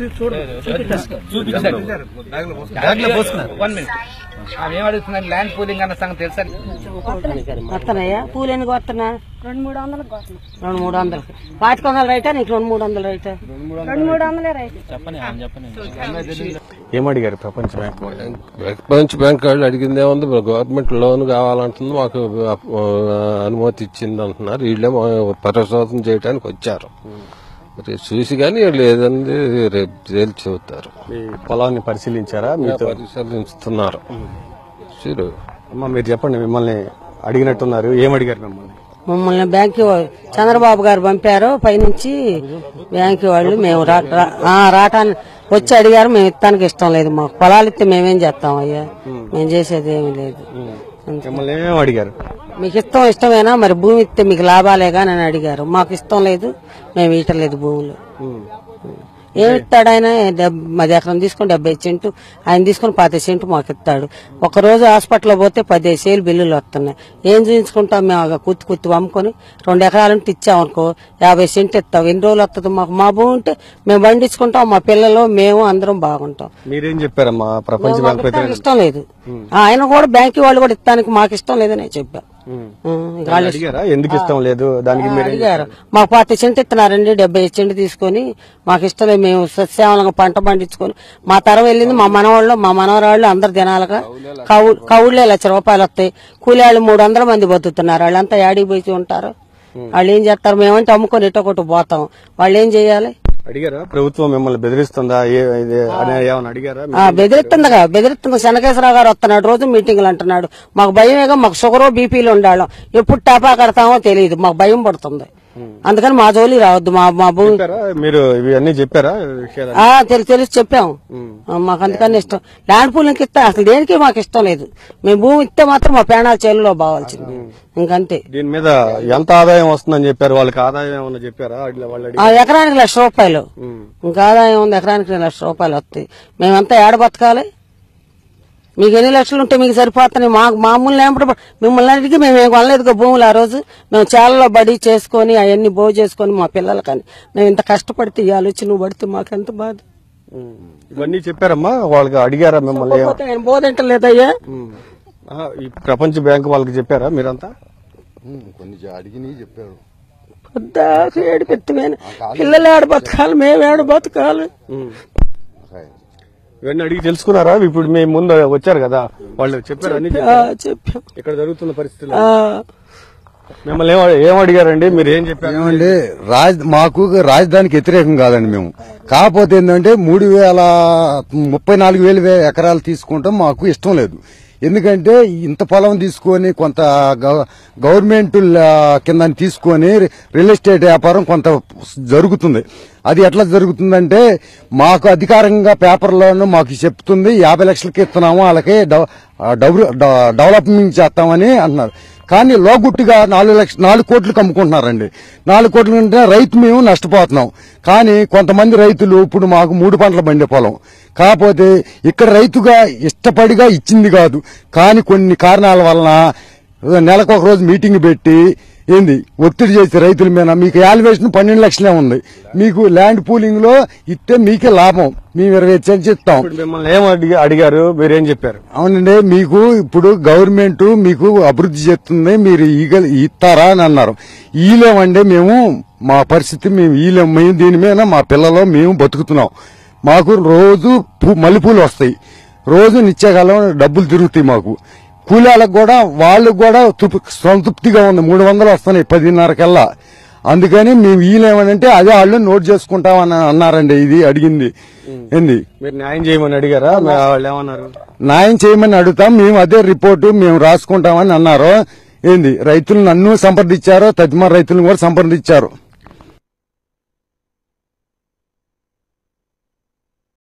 One minute ఆమె ఏం అడుగుతున్నాను ల్యాండ్ పూలింగ్ అన్న సంగతి తెలుసా వస్తున్నాయా పూలు ఎందుకు వస్తున్నా రెండు మూడు వందలకు కోసం రెండు మూడు వందలు పాతిక వందలు రైటా నీకు రెండు మూడు వందలు రైటా రెండు మూడు వందలే రైతు ఏమడిగారు ప్రపంచ బ్యాంక్ వాళ్ళు ప్రపంచ బ్యాంక్ వాళ్ళు అడిగింది ఏముంది గవర్నమెంట్ లోన్ కావాలంటుంది మాకు ఆ, అనుమతి ఇచ్చింది అంటున్నారు వీళ్ళే మా పరిశోధన చేయడానికి వచ్చారు మరి చూసి కానీ లేదండి రేపు తేల్చి చెబుతారు మీ పొలాన్ని పరిశీలించారా మీతో పరిశీలిస్తున్నారు చూడు అమ్మ మీరు చెప్పండి మిమ్మల్ని అడిగినట్టున్నారు ఏమడిగారు మిమ్మల్ని మమ్మల్ని బ్యాంకు వా- చంద్రబాబు గారు పంపారు పైనుంచి బ్యాంకు వాళ్ళు మేము రా- రా- ఆ, రావటానికి వచ్చి అడిగారు మేము ఇస్తానికి ఇష్టం లేదు మాకు పొలాలు ఇస్తే మేమేం చేస్తాం అయ్యా మేము చేసేది ఏమీ లేదు మిమ్మల్ని ఏమేమి అడిగారు మీకు ఇష్టం ఇష్టమేనా మరి భూమి ఇస్తే మీకు లాభాలేగా అని అడిగారు మాకు ఇష్టం లేదు మేము ఇయటలేదు భూములు ఏమి ఇస్తాడు ఆయన డెబ్- పది ఎకరం తీసుకుని డెబ్బై సెంటు ఆయన తీసుకుని పాతి సెంటు మాకు ఇస్తాడు ఒక రోజు హాస్పిటల్లో పోతే పదిహేను సేలు బిల్లులు వస్తున్నాయి ఏం చూపించుకుంటాం మేము ఆ కుత్తి కుత్తి అమ్ముకొని రెండు ఎకరాలు ఉంటే ఇచ్చామనుకో యాభై సెంటు ఇస్తాం ఎన్ని రోజులు వస్తుంది మాకు మా భూమి ఉంటే మేము పండించుకుంటాం మా పిల్లలు మేము అందరం బాగుంటాం మీరేం చెప్పారమ్మా ప్రపంచ బ్యాంక్ మాకు ప్రతినిధి ఇష్టం లేదు ఆయన కూడా బ్యాంకు వాళ్ళు కూడా ఇస్తానికి మాకు ఇష్టం లేదని చెప్పా ఇక వాళ్ళు అడిగారా ఎందుకు ఇష్టం లేదు దానికి మీరు అడిగారు మాకు పాతి సెంటు ఇస్తున్నారండి డెబ్బై సెంటు తీసుకొని మాకు ఇష్టం లేదు మేము సస్యావలంగా పంట పండించుకొని మా తరం వెళ్ళింది మా మనవాళ్ళు మా మనవరాళ్ళు అందరు తినాలగా కౌ కౌళ్ళే లక్ష రూపాయలు వస్తాయి కూలి వాళ్ళు మూడు వందల మంది బతుకుతున్నారు వాళ్ళంతా యాడికి పోయి ఉంటారు వాళ్ళు ఏం చేస్తారు మేమంటే అమ్ముకొని ఇటో ఒకటి పోతాం వాళ్ళు ఏం చేయాలి అడిగారా ప్రభుత్వం మిమ్మల్ని బెదిరిస్తుందా ఏ ఇది అని ఏమైనా అడిగారా ఆ బెదిరిస్తుందిగా బెదిరిస్తుంది శనకేశ్వరరావు గారు వస్తున్నాడు రోజు మీటింగ్లు అంటున్నాడు మాకు భయమేగా మాకు షుగర్ బీపీలు ఉండాలి ఎప్పుడు టాపా కడతామో తెలియదు మాకు భయం పడుతుంది అందుకని మా జోలి రావద్దు మా మా భూమి చెప్పారా మీరు ఇవన్నీ చెప్పారా ఈ విషయాలు ఆ తెలి తెలిసి చెప్పాము ఆ, మాకు అందుకని ఇష్టం ల్యాండ్ పూలింగ్ ఇస్తే అసలు దేనికి మాకు ఇష్టం లేదు మేము భూమి ఇస్తే మాత్రం మా పేణాల చేనులో బావాల్సింది ఇంకంతే దీని మీద ఎంత ఆదాయం వస్తుందని చెప్పారు వాళ్ళకి ఆదాయం ఏమన్నా చెప్పారా అడిగి- వాళ్ళు అడిగి ఆ ఎకరానికి లక్ష రూపాయలు ఇంకా ఆదాయం ఉంది ఎకరానికి లక్ష రూపాయలు వస్తాయి మేమంతా ఏడ బతకాలి మీకు ఎన్ని లక్షలు ఉంటే మీకు సరిపోతున్నాయి మాకు మామూలు ఏమిటి మిమ్మల్ని అడిగి మేము ఏం కొనలేదు భూములు ఆ రోజు మేము చాలలో బడి చేసుకొని అవన్నీ బో చేసుకొని మా పిల్లలకని మేము ఇంత కష్టపడితే ఈ ఆలోచన నువ్వు పడితే మాకు ఎంత బాధ ఇవన్నీ చెప్పారమ్మా వాళ్ళకి అడిగారా మిమ్మల్ని ఏమ- పోతే ఆయన బోధంటలేదయ్యా ఉమ్. ఆహా, ఈ ప్రపంచ బ్యాంక్ వాళ్ళకి చెప్పారా మీరంతా కొన్ని అడిగినాయి చెప్పారు పొద్దాక ఏడిపెత్తమైన పిల్లలు ఏడ బతకాలి మేము ఏడ బతకాలి ఇవన్నీ అడిగి తెలుసుకున్నారా ఇప్పుడు మేము ముందు వచ్చారు కదా వాళ్ళు చెప్పారు అన్ని ఆ, చెప్పాం ఇక్కడ జరుగుతున్న పరిస్థితులు ఆ, మిమ్మల్ని ఏం ఏం అడిగారండి మీరు ఏం చెప్పారు ఏమండి రాజ్ మాకు రాజధానికి వ్యతిరేకం కాదండి మేము కాకపోతే ఏంటంటే మూడు వేల ముప్పై నాలుగు వేలు వే- ఎకరాలు తీసుకుంటాం మాకు ఇష్టం లేదు ఎందుకంటే ఇంత పొలం తీసుకొని కొంత గవ- గవర్నమెంట్ ల- కింద తీసుకొని రియల్ ఎస్టేట్ వ్యాపారం కొంత జరుగుతుంది అది ఎట్లా జరుగుతుందంటే మాకు అధికారంగా పేపర్లోనూ మాకు చెప్తుంది యాభై లక్షలకి ఇస్తున్నాము వాళ్ళకి డెవ- డెవ- డెవలప్మెంట్ చేస్తామని అంటున్నారు కానీ లోగుట్టుగా నాలుగు లక్ష నాలుగు కోట్లకు అమ్ముకుంటున్నారండి నాలుగు కోట్ల అంటే రైతు మేము నష్టపోతున్నాం కానీ కొంతమంది రైతులు ఇప్పుడు మాకు మూడు పంటలు పండే పొలం కాకపోతే ఇక్కడ రైతుగా ఇష్టపడిగా ఇచ్చింది కాదు కానీ కొన్ని కారణాల వలన నెలకు ఒక రోజు మీటింగ్ పెట్టి ఏంది ఒత్తిడి చేసి రైతుల మీద మీకు వాల్యుయేషన్ పన్నెండు లక్షలే ఉంది మీకు ల్యాండ్ పూలింగ్ లో ఇస్తే మీకే లాభం మేము ఇరవై ఐదు సెంట్స్ ఇస్తాం ఇప్పుడు మిమ్మల్ని ఏం అడిగి అడిగారు మీరేం చెప్పారు అవునండి మీకు ఇప్పుడు గవర్నమెంట్ మీకు అభివృద్ధి చేస్తుంది మీరు ఈగ ఇస్తారా అని అన్నారు ఈలేమండి మేము మా పరిస్థితి మేము ఈలేం మేము దీని మీద మా పిల్లలు మేము బతుకుతున్నాం మాకు రోజు పూ- మల్లెపూలు వస్తాయి రోజు నిత్యకాలం డబ్బులు తిరుగుతాయి మాకు కూలీలకు కూడా వాళ్ళకు కూడా తుపు- సంతృప్తిగా ఉంది మూడు వందలు వస్తున్నాయి పదిన్నరకల్లా అందుకని మేము ఈలేమనంటే అదే వాళ్ళు నోట్ చేసుకుంటామని అన్నారండి ఇది అడిగింది ఏంది మీరు న్యాయం చేయమని అడిగారా మీ వాళ్ళు ఏమన్నారు న్యాయం చేయమని అడుగుతాం మేము అదే రిపోర్టు మేము రాసుకుంటామని అన్నారు ఏంది రైతులు నన్ను సంప్రదించారు తదిమార్ రైతులను కూడా సంప్రదించారు